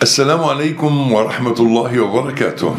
السلام عليكم ورحمة الله وبركاته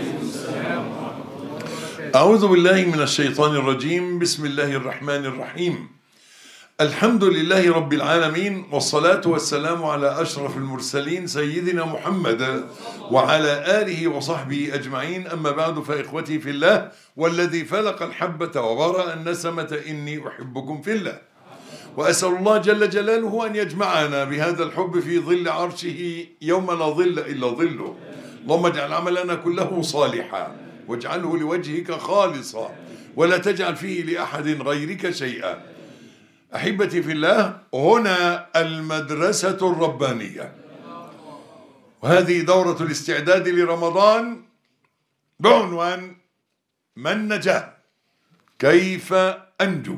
أعوذ بالله من الشيطان الرجيم بسم الله الرحمن الرحيم الحمد لله رب العالمين والصلاة والسلام على أشرف المرسلين سيدنا محمد وعلى آله وصحبه أجمعين أما بعد فإخوتي في الله والذي فلق الحبة وبرأ النسمة إني أحبكم في الله وأسأل الله جل جلاله أن يجمعنا بهذا الحب في ظل عرشه يوم لا ظل إلا ظله اللهم اجعل عملنا كله صالحا واجعله لوجهك خالصا ولا تجعل فيه لأحد غيرك شيئا أحبتي في الله هنا المدرسة الربانية وهذه دورة الاستعداد لرمضان بعنوان من نجا كيف أنجو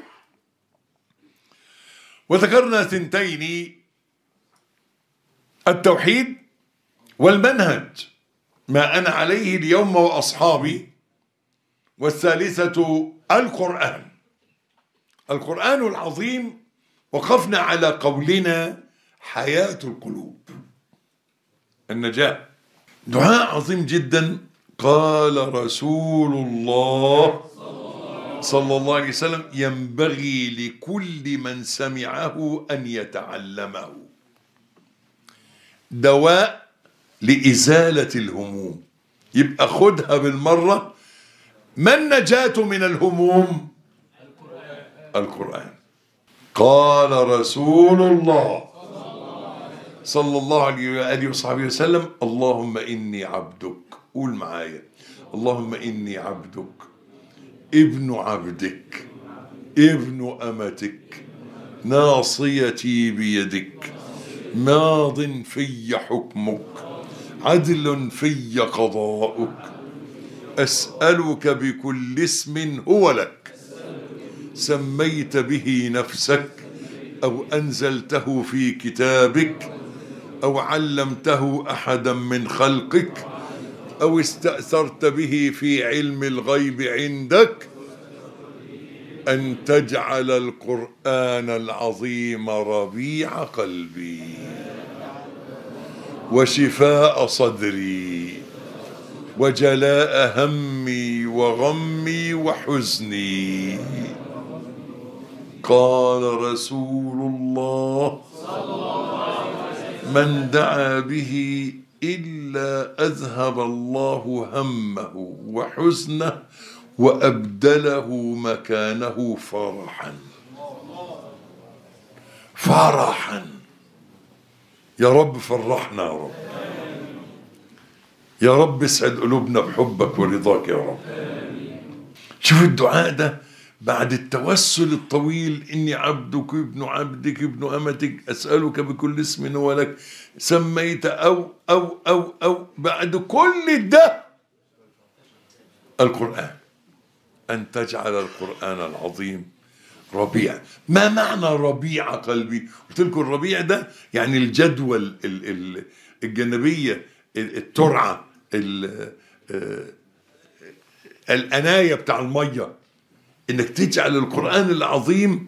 وذكرنا ثنتين التوحيد والمنهج ما أنا عليه اليوم وأصحابي والثالثة القرآن القرآن العظيم وقفنا على قولنا حياة القلوب النجاة دعاء عظيم جدا قال رسول الله صلى الله عليه وسلم ينبغي لكل من سمعه أن يتعلمه دواء لإزالة الهموم يبقى خدها بالمرة ما النجاة من الهموم القرآن قال رسول الله صلى الله عليه وآله وصحبه وسلم اللهم إني عبدك قول معايا اللهم إني عبدك ابن عبدك ابن أمتك ناصيتي بيدك ماض في حكمك عدل في قضاؤك أسألك بكل اسم هو لك سميت به نفسك أو أنزلته في كتابك أو علمته أحدا من خلقك أو استأثرت به في علم الغيب عندك أن تجعل القرآن العظيم ربيع قلبي وشفاء صدري وجلاء همي وغمي وحزني قال رسول الله من دعا به إلا أذهب الله همه وحزنه وأبدله مكانه فرحا فرحا يا رب فرحنا يا رب يا رب اسعد قلوبنا بحبك ورضاك يا رب شوف الدعاء ده بعد التوسل الطويل إني عبدك ابن عبدك ابن أمتك أسألك بكل اسم هو لك سميت أو أو أو أو بعد كل ده القرآن أن تجعل القرآن العظيم ربيع ما معنى ربيع قلبي قلت لكم الربيع ده يعني الجدول الجانبية الترعة الأناية بتاع المية انك تجعل القرآن العظيم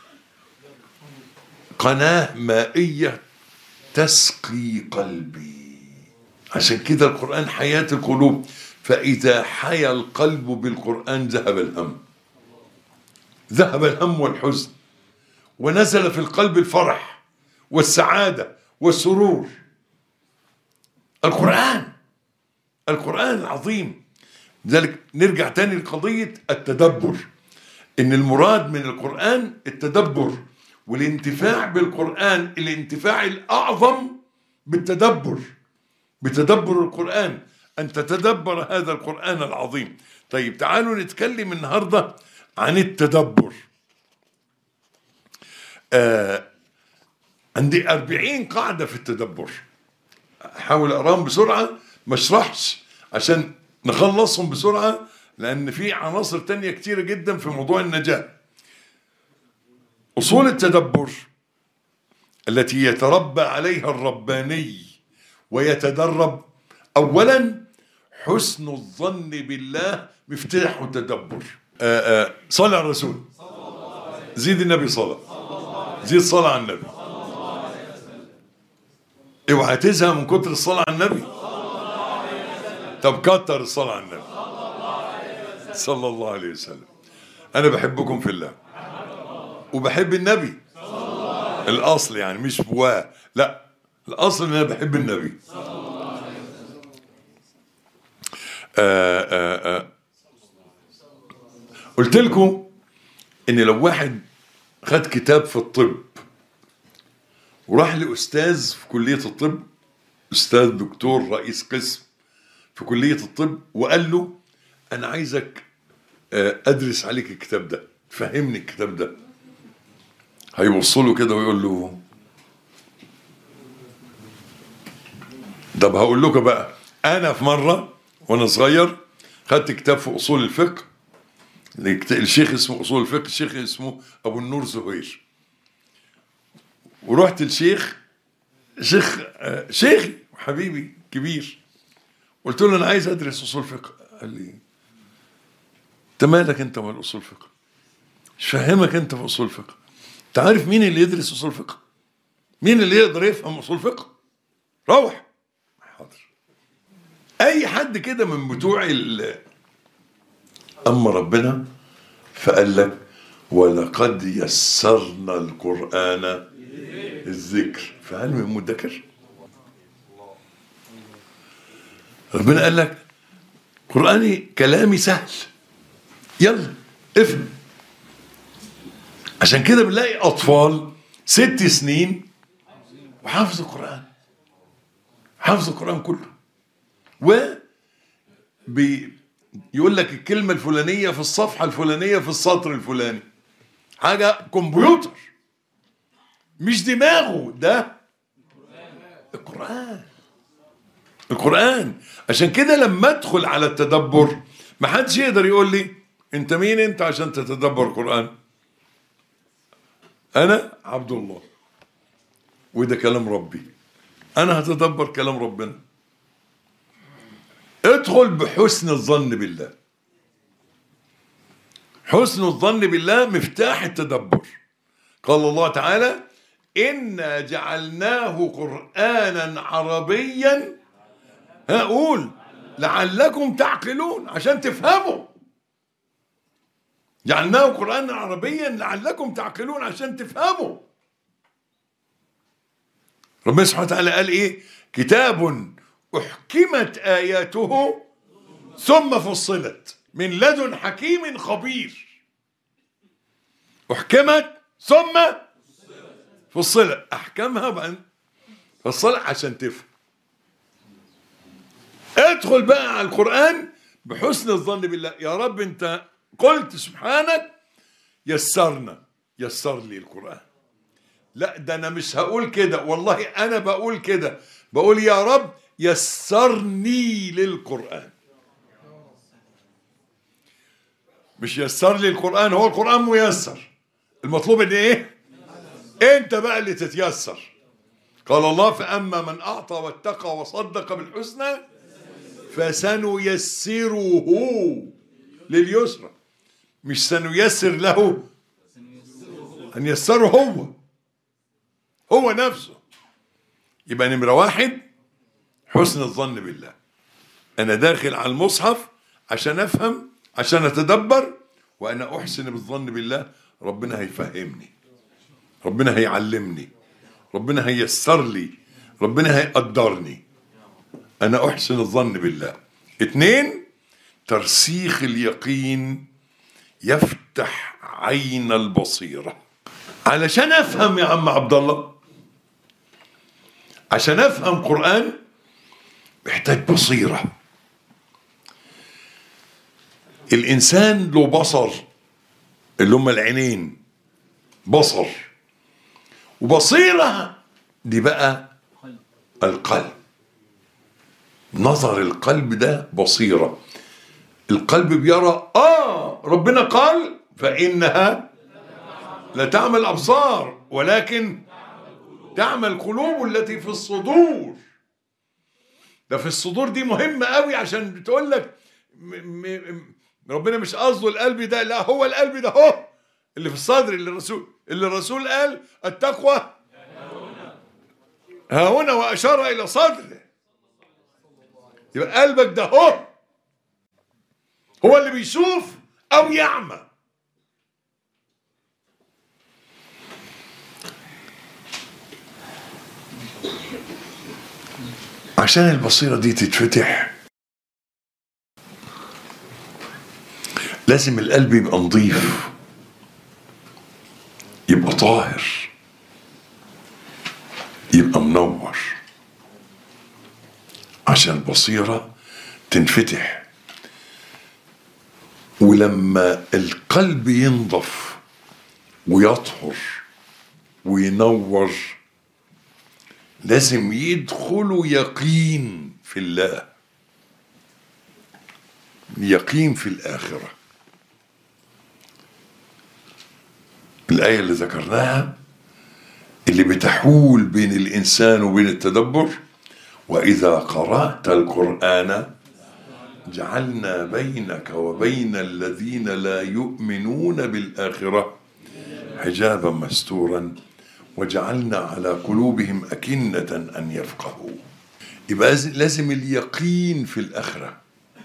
قناة مائية تسقي قلبي عشان كده القرآن حياة القلوب فإذا حيا القلب بالقرآن ذهب الهم ذهب الهم والحزن ونزل في القلب الفرح والسعادة والسرور القرآن القرآن العظيم لذلك نرجع تاني لقضية التدبر ان المراد من القرآن التدبر والانتفاع بالقرآن الانتفاع الأعظم بالتدبر بتدبر القرآن أن تتدبر هذا القرآن العظيم طيب تعالوا نتكلم النهاردة عن التدبر آه عندي أربعين قاعدة في التدبر أحاول أقراهم بسرعة ما اشرحش عشان نخلصهم بسرعة لأن في عناصر تانية كتيرة جدا في موضوع النجاة أصول التدبر التي يتربى عليها الرباني ويتدرب أولا حسن الظن بالله مفتاح التدبر آآ آآ صلى على الرسول زيد النبي صلى زيد صلى على النبي اوعى تزهق من كتر الصلاة على النبي طب كتر الصلاة على النبي صلى الله عليه وسلم أنا بحبكم في الله وبحب النبي الأصل يعني مش بواه لا الأصل إن أنا بحب النبي آآ آآ قلت لكم إن لو واحد خد كتاب في الطب وراح لأستاذ في كلية الطب أستاذ دكتور رئيس قسم في كلية الطب وقال له أنا عايزك آه، أدرس عليك الكتاب ده فهمني الكتاب ده هيوصله كده ويقول له طب هقول لكم بقى أنا في مرة وأنا صغير خدت كتاب في أصول الفقه الكت- الشيخ اسمه أصول الفقه الشيخ اسمه أبو النور زهير ورحت الشيخ شيخ آه، شيخي وحبيبي كبير قلت له انا عايز ادرس اصول فقه قال لي انت مالك انت مال اصول فقه مش فاهمك انت في اصول فقه انت عارف مين اللي يدرس اصول فقه مين اللي يقدر يفهم اصول فقه روح حاضر اي حد كده من بتوع ال اما ربنا فقال لك ولقد يسرنا القران الذكر فهل من مدكر ربنا قال لك قرآني كلامي سهل يلا افهم عشان كده بنلاقي أطفال ست سنين وحافظ القرآن حافظ القرآن كله و بي يقول لك الكلمة الفلانية في الصفحة الفلانية في السطر الفلاني حاجة كمبيوتر مش دماغه ده القرآن القرآن عشان كده لما ادخل على التدبر ما حدش يقدر يقول لي انت مين انت عشان تتدبر القرآن انا عبد الله وده كلام ربي انا هتدبر كلام ربنا ادخل بحسن الظن بالله حسن الظن بالله مفتاح التدبر قال الله تعالى إنا جعلناه قرآنا عربيا هقول لعلكم تعقلون عشان تفهموا جعلناه قرآنا عربيا لعلكم تعقلون عشان تفهموا ربنا سبحانه وتعالى قال ايه كتاب احكمت اياته ثم فصلت من لدن حكيم خبير احكمت ثم فصلت احكامها بقى فصلت عشان تفهم ادخل بقى على القرآن بحسن الظن بالله يا رب انت قلت سبحانك يسرنا يسر لي القرآن لا ده انا مش هقول كده والله انا بقول كده بقول يا رب يسرني للقرآن مش يسر لي القرآن هو القرآن ميسر المطلوب ان ايه انت بقى اللي تتيسر قال الله فأما من أعطى واتقى وصدق بالحسنى فسنيسره لليسرى مش سنيسر له أن يسره هو هو نفسه يبقى نمرة واحد حسن الظن بالله أنا داخل على المصحف عشان أفهم عشان أتدبر وأنا أحسن بالظن بالله ربنا هيفهمني ربنا هيعلمني ربنا هيسر لي ربنا هيقدرني أنا أحسن الظن بالله اتنين ترسيخ اليقين يفتح عين البصيرة علشان أفهم يا عم عبد الله عشان أفهم قرآن محتاج بصيرة الإنسان له بصر اللي هم العينين بصر وبصيرة دي بقى القلب نظر القلب ده بصيرة القلب بيرى آه ربنا قال فإنها لا تعمل أبصار ولكن تعمل القلوب التي في الصدور ده في الصدور دي مهمة قوي عشان بتقول لك م- م- ربنا مش قصده القلب ده لا هو القلب ده هو اللي في الصدر اللي الرسول اللي الرسول قال التقوى ها هنا واشار الى صدره يبقى قلبك ده هو هو اللي بيشوف او يعمى عشان البصيرة دي تتفتح لازم القلب يبقى نظيف يبقى طاهر يبقى منور عشان البصيرة تنفتح ولما القلب ينضف ويطهر وينور لازم يدخلوا يقين في الله يقين في الآخرة الآية اللي ذكرناها اللي بتحول بين الإنسان وبين التدبر وإذا قرأت القرآن جعلنا بينك وبين الذين لا يؤمنون بالآخرة حجابا مستورا وجعلنا على قلوبهم أكنة أن يفقهوا يبقى لازم اليقين في الآخرة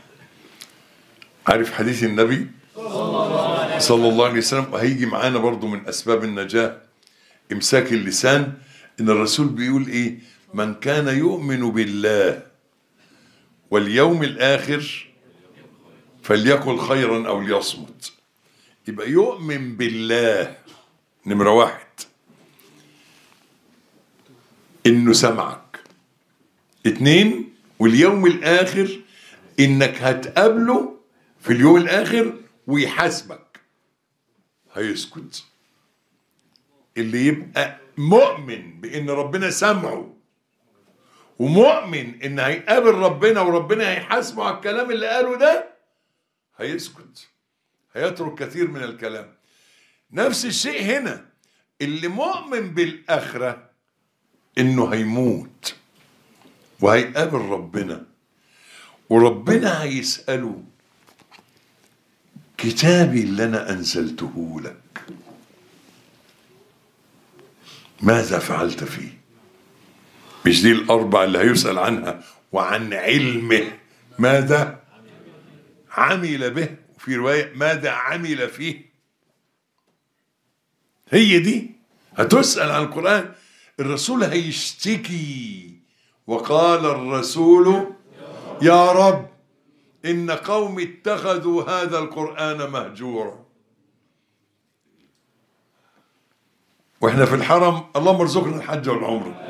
عارف حديث النبي صلى الله عليه وسلم وهيجي معانا برضو من أسباب النجاة إمساك اللسان إن الرسول بيقول إيه من كان يؤمن بالله واليوم الآخر فليقل خيرا أو ليصمت يبقى يؤمن بالله نمرة واحد إنه سمعك اتنين واليوم الآخر إنك هتقابله في اليوم الآخر ويحاسبك هيسكت اللي يبقى مؤمن بإن ربنا سمعه ومؤمن إن هيقابل ربنا وربنا هيحاسبه على الكلام اللي قاله ده هيسكت هيترك كثير من الكلام نفس الشيء هنا اللي مؤمن بالآخرة إنه هيموت وهيقابل ربنا وربنا هيسأله كتابي اللي أنا أنزلته لك ماذا فعلت فيه مش دي الأربع اللي هيسأل عنها وعن علمه ماذا عمل به وفي رواية ماذا عمل فيه هي دي هتسأل عن القرآن الرسول هيشتكي وقال الرسول يا رب إن قوم اتخذوا هذا القرآن مهجورا واحنا في الحرم اللهم ارزقنا الحج والعمره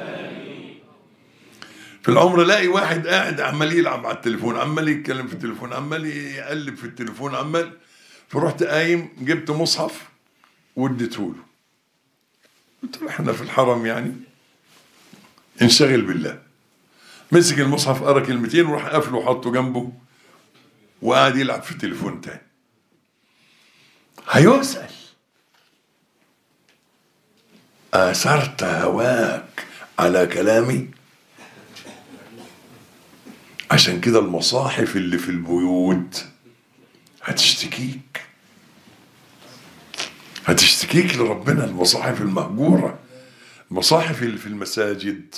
في العمره الاقي واحد قاعد عمال يلعب على التليفون عمال يتكلم في التليفون عمال يقلب في التليفون عمال فرحت قايم جبت مصحف واديته له قلت له احنا في الحرم يعني انشغل بالله مسك المصحف قرا كلمتين وراح قافله وحطه جنبه وقعد يلعب في التليفون تاني هيسأل آثرت هواك على كلامي عشان كده المصاحف اللي في البيوت هتشتكيك هتشتكيك لربنا المصاحف المهجورة المصاحف اللي في المساجد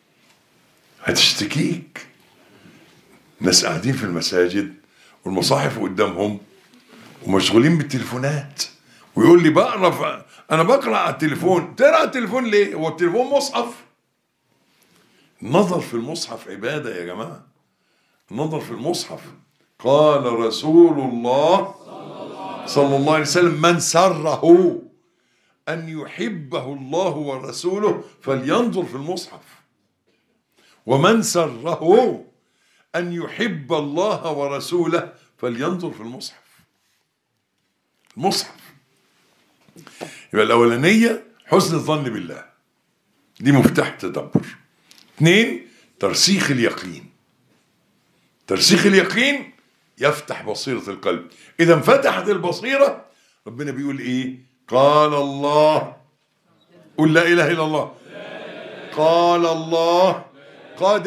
هتشتكيك ناس قاعدين في المساجد والمصاحف قدامهم ومشغولين بالتليفونات ويقول لي بقرا ف... انا بقرا على التليفون تقرا على التليفون ليه هو التليفون مصحف النظر في المصحف عباده يا جماعه النظر في المصحف قال رسول الله صلى الله عليه وسلم من سره ان يحبه الله ورسوله فلينظر في المصحف ومن سره ان يحب الله ورسوله فلينظر في المصحف المصحف يبقى الأولانية حسن الظن بالله دي مفتاح التدبر اثنين ترسيخ اليقين ترسيخ اليقين يفتح بصيرة القلب إذا انفتحت البصيرة ربنا بيقول إيه قال الله قل لا إله إلا الله قال الله قد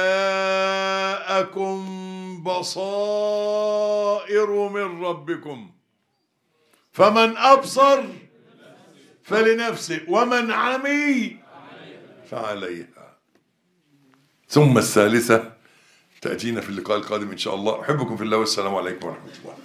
جاءكم بصائر من ربكم فمن أبصر فلنفسه ومن عمي فعليها ثم الثالثة تأتينا في اللقاء القادم إن شاء الله أحبكم في الله والسلام عليكم ورحمة الله